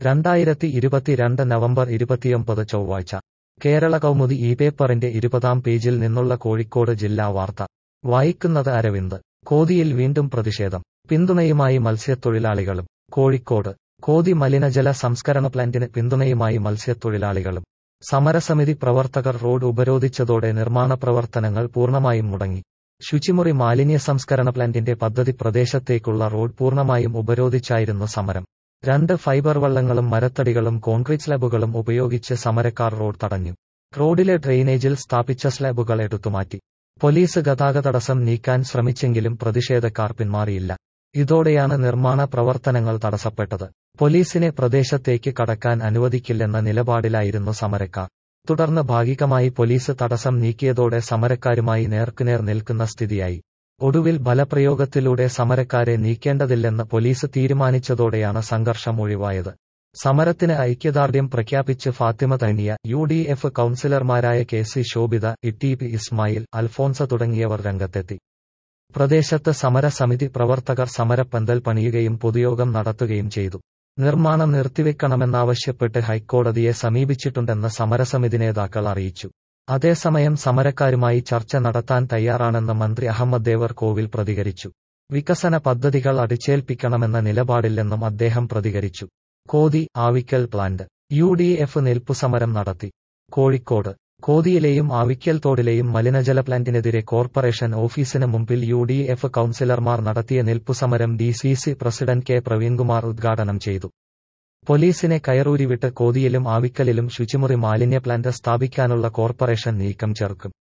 രണ്ടായിരത്തി ഇരുപത്തിരണ്ട് നവംബർ ഇരുപത്തിയൊമ്പത് ചൊവ്വാഴ്ച കേരള കൗമുദി ഈ പേപ്പറിന്റെ ഇരുപതാം പേജിൽ നിന്നുള്ള കോഴിക്കോട് ജില്ലാ വാർത്ത വായിക്കുന്നത് അരവിന്ദ് കോതിയിൽ വീണ്ടും പ്രതിഷേധം പിന്തുണയുമായി മത്സ്യത്തൊഴിലാളികളും കോഴിക്കോട് കോതി മലിനജല സംസ്കരണ പ്ലാന്റിന് പിന്തുണയുമായി മത്സ്യത്തൊഴിലാളികളും സമരസമിതി പ്രവർത്തകർ റോഡ് ഉപരോധിച്ചതോടെ നിർമ്മാണ പ്രവർത്തനങ്ങൾ പൂർണ്ണമായും മുടങ്ങി ശുചിമുറി മാലിന്യ സംസ്കരണ പ്ലാന്റിന്റെ പദ്ധതി പ്രദേശത്തേക്കുള്ള റോഡ് പൂർണ്ണമായും ഉപരോധിച്ചായിരുന്നു സമരം രണ്ട് ഫൈബർ വള്ളങ്ങളും മരത്തടികളും കോൺക്രീറ്റ് സ്ലാബുകളും ഉപയോഗിച്ച് സമരക്കാർ റോഡ് തടഞ്ഞു റോഡിലെ ഡ്രെയിനേജിൽ സ്ഥാപിച്ച സ്ലാബുകൾ എടുത്തുമാറ്റി പോലീസ് ഗതാഗത തടസ്സം നീക്കാൻ ശ്രമിച്ചെങ്കിലും പ്രതിഷേധക്കാർ പിന്മാറിയില്ല ഇതോടെയാണ് നിർമ്മാണ പ്രവർത്തനങ്ങൾ തടസ്സപ്പെട്ടത് പോലീസിനെ പ്രദേശത്തേക്ക് കടക്കാൻ അനുവദിക്കില്ലെന്ന നിലപാടിലായിരുന്നു സമരക്കാർ തുടർന്ന് ഭാഗികമായി പോലീസ് തടസ്സം നീക്കിയതോടെ സമരക്കാരുമായി നേർക്കുനേർ നിൽക്കുന്ന സ്ഥിതിയായി ഒടുവിൽ ബലപ്രയോഗത്തിലൂടെ സമരക്കാരെ നീക്കേണ്ടതില്ലെന്ന് പോലീസ് തീരുമാനിച്ചതോടെയാണ് സംഘർഷം ഒഴിവായത് സമരത്തിന് ഐക്യദാർഢ്യം പ്രഖ്യാപിച്ച് Fathima Thaniya U D F കൌൺസിലർമാരായ K C Shobhitha E P Ismail Alphonsa തുടങ്ങിയവർ രംഗത്തെത്തി പ്രദേശത്ത് സമരസമിതി പ്രവർത്തകർ സമരപ്പന്തൽ പണിയുകയും പൊതുയോഗം നടത്തുകയും ചെയ്തു നിർമ്മാണം നിർത്തിവെക്കണമെന്നാവശ്യപ്പെട്ട് ഹൈക്കോടതിയെ സമീപിച്ചിട്ടുണ്ടെന്ന് സമരസമിതി നേതാക്കൾ അറിയിച്ചു അതേസമയം സമരക്കാരുമായി ചർച്ച നടത്താൻ തയ്യാറാണെന്ന് മന്ത്രി അഹമ്മദ് ദേവർ കോവിൽ പ്രതികരിച്ചു വികസന പദ്ധതികൾ അടിച്ചേൽപ്പിക്കണമെന്ന നിലപാടില്ലെന്നും അദ്ദേഹം പ്രതികരിച്ചു Kothi Avikkal plant U D F നിൽപ്പുസമരം നടത്തി കോഴിക്കോട് കോതിയിലെയും ആവിക്കൽ തോടിലെയും മലിനജല പ്ലാന്റിനെതിരെ കോർപ്പറേഷൻ ഓഫീസിന് മുമ്പിൽ യു ഡി എഫ് കൌൺസിലർമാർ നടത്തിയ നിൽപ്പുസമരം D C C president K Praveen Kumar ഉദ്ഘാടനം ചെയ്തു പോലീസിനെ കയറൂരിവിട്ട് കോതിയിലും ആവിക്കലിലും ശുചിമുറി മാലിന്യ പ്ലാന്റ് സ്ഥാപിക്കാനുള്ള കോർപ്പറേഷൻ നീക്കം ചേർക്കും